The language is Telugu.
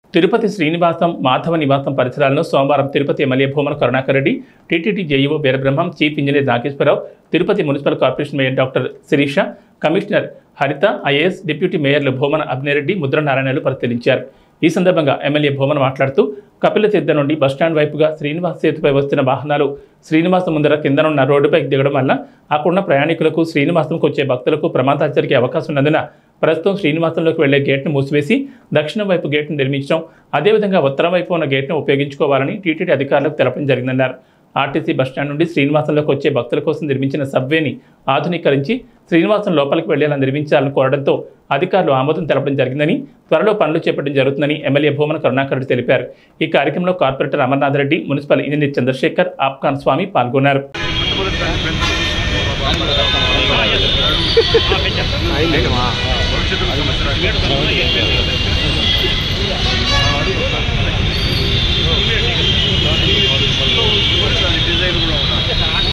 తిరుపతి శ్రీనివాసం మాధవ నివాసం పరిసరాలను సోమవారం Tirupati MLA Bhumana Karunakar Reddy TTD JEO Veerabrahmam chief engineer Nageswara Rao Tirupati municipal corporation mayor doctor Sirisha commissioner Haritha IAS deputy మేయర్లు భూమన అభినయరెడ్డి ముద్ర నారాయణలు పరిశీలించారు ఈ సందర్భంగా ఎమ్మెల్యే భూమన మాట్లాడుతూ కపిల తీర్థ నుండి బస్టాండ్ వైపుగా శ్రీనివాస్ సేతుపై వస్తున్న వాహనాలు శ్రీనివాసం ముందర కిందనున్న రోడ్డుపైకి దిగడం వల్ల అక్కడున్న ప్రయాణికులకు శ్రీనివాసంకు వచ్చే భక్తులకు ప్రమాదాలు జరిగే అవకాశం ఉన్నందున ప్రస్తుతం శ్రీనివాసంలోకి వెళ్లే గేట్ను మూసివేసి దక్షిణం వైపు గేట్ను నిర్మించడం అదేవిధంగా ఉత్తరం వైపు ఉన్న గేట్ను ఉపయోగించుకోవాలని టీటీడీ అధికారులకు తెలపడం జరిగిందన్నారు ఆర్టీసీ బస్టాండ్ నుండి శ్రీనివాసంలోకి వచ్చే భక్తుల కోసం నిర్మించిన సబ్వేని ఆధునీకరించి శ్రీనివాసం లోపలికి వెళ్లేలా నిర్మించాలని కోరడంతో అధికారులు ఆమోదం తెలపడం జరిగిందని త్వరలో పనులు చేపట్టడం జరుగుతుందని ఎమ్మెల్యే భూమన కరుణాకర్ రెడ్డి తెలిపారు ఈ కార్యక్రమంలో corporator Amarnath Reddy municipal engineer Chandrasekhar ఆప్ఖాన్ స్వామి పాల్గొన్నారు భవిష్యత్తుకు సంబంధించిన